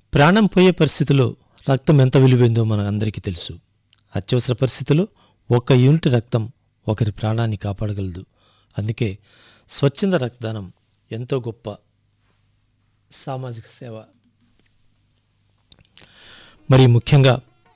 ప్రాణం పోయే పరిస్థితిలో రక్తం ఎంత విలువైందో మనందరికీ తెలుసు అత్యవసర పరిస్థితిలో ఒక్క యూనిట్ రక్తం ఒకరి ప్రాణాన్ని కాపాడగలదు అందుకే స్వచ్ఛంద రక్తదానం ఎంతో గొప్ప సామాజిక సేవ మరి ముఖ్యంగా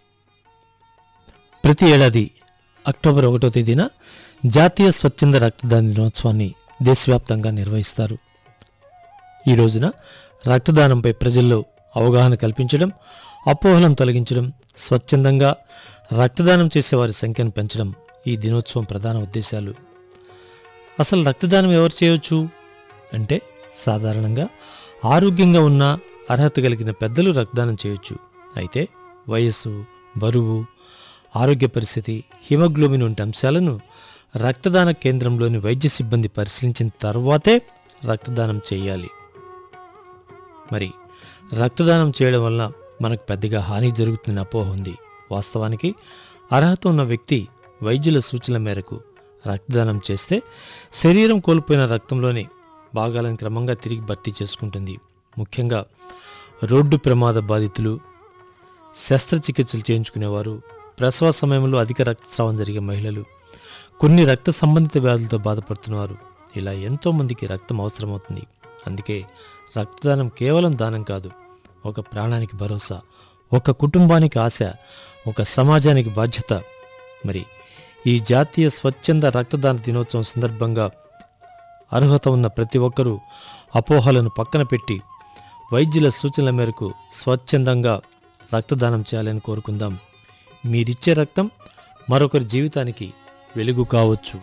ప్రతి ఏడాది అక్టోబర్ ఒకటో తేదీన జాతీయ స్వచ్ఛంద రక్తదాన దినోత్సవాన్ని దేశవ్యాప్తంగా నిర్వహిస్తారు ఈ రోజున రక్తదానంపై ప్రజల్లో అవగాహన కల్పించడం అపోహలను తొలగించడం స్వచ్ఛందంగా రక్తదానం చేసే వారి సంఖ్యను పెంచడం ఈ దినోత్సవం ప్రధాన ఉద్దేశాలు అసలు రక్తదానం ఎవరు చేయవచ్చు అంటే సాధారణంగా ఆరోగ్యంగా ఉన్న అర్హత కలిగిన పెద్దలు రక్తదానం చేయొచ్చు అయితే వయస్సు బరువు ఆరోగ్య పరిస్థితి హిమోగ్లోబిన్ వంటి అంశాలను రక్తదాన కేంద్రంలోని వైద్య సిబ్బంది పరిశీలించిన తర్వాతే రక్తదానం చేయాలి మరి రక్తదానం చేయడం వల్ల మనకు పెద్దగా హాని జరుగుతుందని అపోహ ఉంది వాస్తవానికి అర్హత ఉన్న వ్యక్తి వైద్యుల సూచనల మేరకు రక్తదానం చేస్తే శరీరం కోల్పోయిన రక్తంలోని భాగాలను క్రమంగా తిరిగి భర్తీ చేసుకుంటుంది ముఖ్యంగా రోడ్డు ప్రమాద బాధితులు శస్త్రచికిత్సలు చేయించుకునేవారు ప్రసవ సమయంలో అధిక రక్తస్రావం జరిగే మహిళలు కొన్ని రక్త సంబంధిత వ్యాధులతో బాధపడుతున్నవారు ఇలా ఎంతోమందికి రక్తం అవసరమవుతుంది అందుకే రక్తదానం కేవలం దానం కాదు ఒక ప్రాణానికి భరోసా ఒక కుటుంబానికి ఆశ ఒక సమాజానికి బాధ్యత మరి ఈ జాతీయ స్వచ్ఛంద రక్తదాన దినోత్సవం సందర్భంగా అర్హత ఉన్న ప్రతి ఒక్కరూ అపోహలను పక్కన పెట్టి వైద్యుల సూచనల మేరకు స్వచ్ఛందంగా రక్తదానం చేయాలని కోరుకుందాం మీరిచ్చే రక్తం మరొకరి జీవితానికి వెలుగు కావచ్చు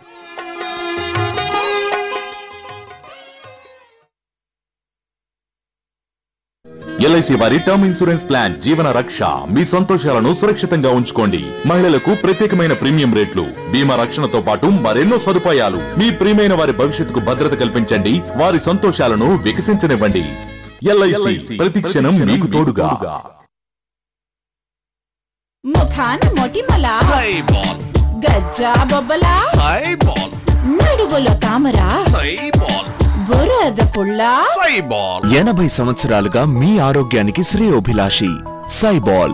ఎల్ఐసి వారి టర్మ్ ఇన్సూరెన్స్ ప్లాన్ జీవన రక్ష మీ సంతోషాలను సురక్షితంగా ఉంచుకోండి మహిళలకు ప్రత్యేకమైన ప్రీమియం రేట్లు బీమా రక్షణతో పాటు మరెన్నో సదుపాయాలు మీ ప్రియమైన వారి భవిష్యత్తుకు భద్రత కల్పించండి వారి సంతోషాలను వికసించనివ్వండి ఎల్ఐసి ప్రతి క్షణం మీకు తోడుగా ముఖాన మొటిమల సైబాల్ గజ్జా బొబ్బల సైబాల్ నడుగులో తామర సైబాల్ బురద పుల్ల సైబాల్ ఎనభై సంవత్సరాలుగా మీ ఆరోగ్యానికి శ్రేయోభిలాషి సైబాల్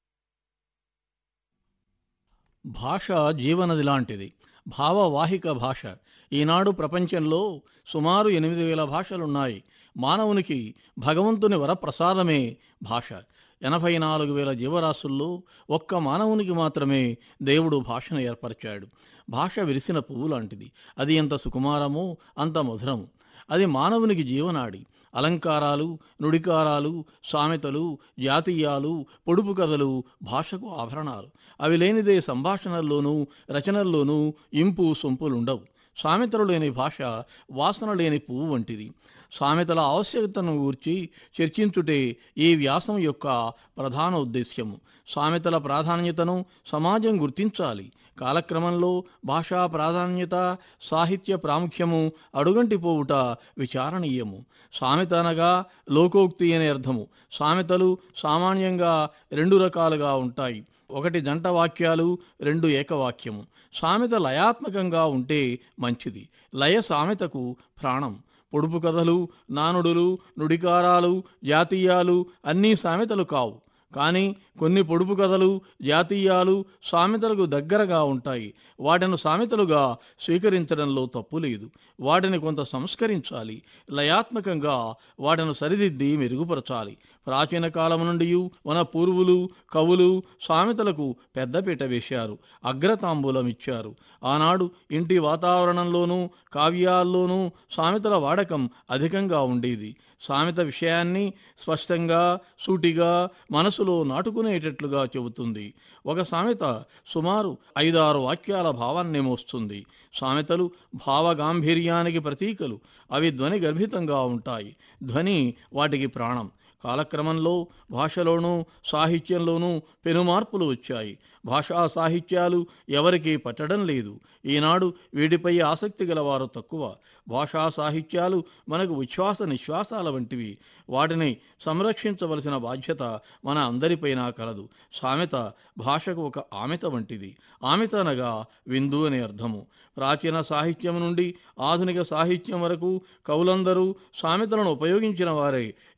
భాష జీవనది లాంటిది భావవాహిక భాష ఈనాడు ప్రపంచంలో సుమారు ఎనిమిది వేల భాషలున్నాయి మానవునికి భగవంతుని వరప్రసాదమే భాష ఎనభై నాలుగు వేల జీవరాశుల్లో ఒక్క మానవునికి మాత్రమే దేవుడు భాషను ఏర్పరిచాడు భాష విరిసిన పువ్వు లాంటిది అది ఎంత సుకుమారమో అంత మధురము అది మానవునికి జీవనాడి అలంకారాలు నుడికారాలు సామెతలు జాతీయాలు పొడుపు కథలు భాషకు ఆభరణాలు అవి లేనిదే సంభాషణల్లోనూ రచనల్లోనూ ఇంపు సొంపులుండవు సామెతలు లేని భాష వాసన లేని పువ్వు వంటిది సామెతల ఆవశ్యకతను గూర్చి చర్చించుటే ఈ వ్యాసం యొక్క ప్రధాన ఉద్దేశ్యము సామెతల ప్రాధాన్యతను సమాజం గుర్తించాలి కాలక్రమంలో భాషా ప్రాధాన్యత సాహిత్య ప్రాముఖ్యము అడుగంటిపోవుట విచారణీయము సామెత అనగా లోకోక్తి అనే అర్థము సామెతలు సామాన్యంగా రెండు రకాలుగా ఉంటాయి ఒకటి జంట వాక్యాలు రెండు ఏకవాక్యము సామెత లయాత్మకంగా ఉంటే మంచిది లయ సామెతకు ప్రాణం పొడుపు కథలు నానుడులు నుడికారాలు జాతీయాలు అన్నీ సామెతలు కావు కానీ కొన్ని పొడుపు కథలు జాతీయాలు సామెతలకు దగ్గరగా ఉంటాయి వాటిని సామెతలుగా స్వీకరించడంలో తప్పు లేదు వాటిని కొంత సంస్కరించాలి లయాత్మకంగా వాటిని సరిదిద్ది మెరుగుపరచాలి ప్రాచీన కాలం నుండి మన పూర్వులు కవులు సామెతలకు పెద్దపీట వేశారు అగ్రతాంబూలం ఇచ్చారు ఆనాడు ఇంటి వాతావరణంలోనూ కావ్యాల్లోనూ సామెతల వాడకం అధికంగా ఉండేది సామెత విషయాన్ని స్పష్టంగా సూటిగా మనసులో నాటుకునేటట్లుగా చెబుతుంది ఒక సామెత సుమారు ఐదారు వాక్యాల భావాన్ని మోస్తుంది సామెతలు భావగాంభీర్యానికి ప్రతీకలు అవి ధ్వని గర్భితంగా ఉంటాయి ధ్వని వాటికి ప్రాణం కాలక్రమంలో భాషలోనూ సాహిత్యంలోనూ పెనుమార్పులు వచ్చాయి భాషా సాహిత్యాలు ఎవరికీ పట్టడం లేదు ఈనాడు వీటిపై ఆసక్తి గలవారు తక్కువ భాషా సాహిత్యాలు మనకు ఉచ్ఛ్వాస నిశ్వాసాల వంటివి వాటిని సంరక్షించవలసిన బాధ్యత మన అందరిపైన కలదు సామెత భాషకు ఒక ఆమెత వంటిది ఆమెత అనగా విందు అనే అర్థము ప్రాచీన సాహిత్యం నుండి ఆధునిక సాహిత్యం వరకు కవులందరూ సామెతలను ఉపయోగించిన వారే